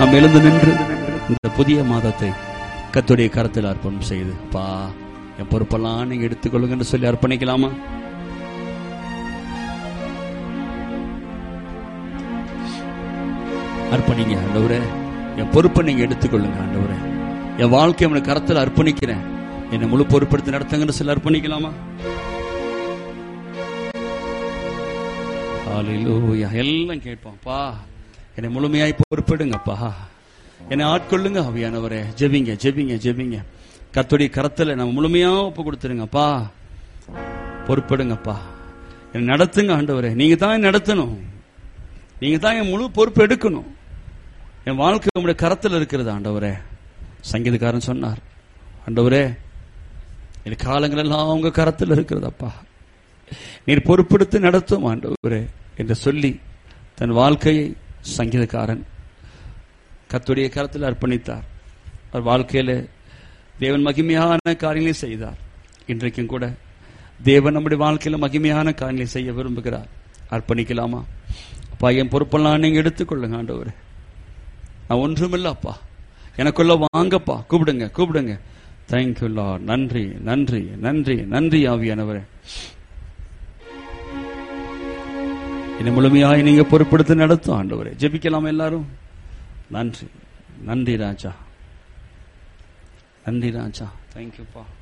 நாம் எழுந்து நின்று இந்த புதிய மாதத்தை கத்துடைய கரத்தில் அர்ப்பணம் செய்து பா என் பொறுப்பெல்லாம் நீங்க எடுத்துக்கொள்ளுங்கன்னு சொல்லி அர்ப்பணிக்கலாமா அர்ப்பணிங்க ஆண்டவரே என் பொறுப்பை நீங்க எடுத்துக்கொள்ளுங்க ஆண்டவரே என் வாழ்க்கை உனக்கு கரத்தில் அர்ப்பணிக்கிறேன் என்னை முழு பொறுப்படுத்தி நடத்துங்கன்னு சொல்லி அர்ப்பணிக்கலாமா ஹalleluya எல்லாம் கேட்போம்ப்பா என்னை முழுமையாய் பொறுப்பிடுங்கப்பா என்னை ஆட்கொள்ளுங்க அவியானவரே ஜெபிங்க ஜெபிங்க ஜெபிங்க கர்த்தருடைய கரத்துல நம்ம முழுமையா ஒப்பு கொடுத்துருங்கப்பா பொறுப்பிடுங்கப்பா என்னை நடத்துங்க ஆண்டவரே நீங்க தான் என்னை நடத்தணும் நீங்க தான் என் முழு பொறுப்பு எடுக்கணும் என் வாழ்க்கை உங்களுடைய கரத்தில் இருக்கிறது ஆண்டவரே சங்கீதக்காரன் சொன்னார் ஆண்டவரே என் காலங்கள் எல்லாம் உங்க கரத்தில் இருக்கிறதப்பா நீர் பொறுப்பெடுத்து நடத்தும் ஆண்டவரே என்று சொல்லி தன் வாழ்க்கையை சங்கீதக்காரன் கத்துடைய கரத்தில் அர்ப்பணித்தார் அவர் வாழ்க்கையில தேவன் மகிமையான காரியங்களை செய்தார் இன்றைக்கும் கூட தேவன் நம்முடைய வாழ்க்கையில மகிமையான காரியங்களை செய்ய விரும்புகிறார் அர்ப்பணிக்கலாமா அப்பா என் பொறுப்பெல்லாம் நீங்க எடுத்துக்கொள்ளுங்க ஆண்டவரே நான் ஒன்றுமில்ல அப்பா எனக்குள்ள வாங்கப்பா கூப்பிடுங்க கூப்பிடுங்க தேங்க்யூ லார்ட் நன்றி நன்றி நன்றி நன்றி ஆவியானவரே என்னை முழுமையாய் நீங்க பொறுப்படுத்தி நடத்தும் ஆண்டவரே ஜெபிக்கலாம் எல்லாரும் நன்றி நன்றி ராஜா நன்றி ராஜா தேங்க்யூப்பா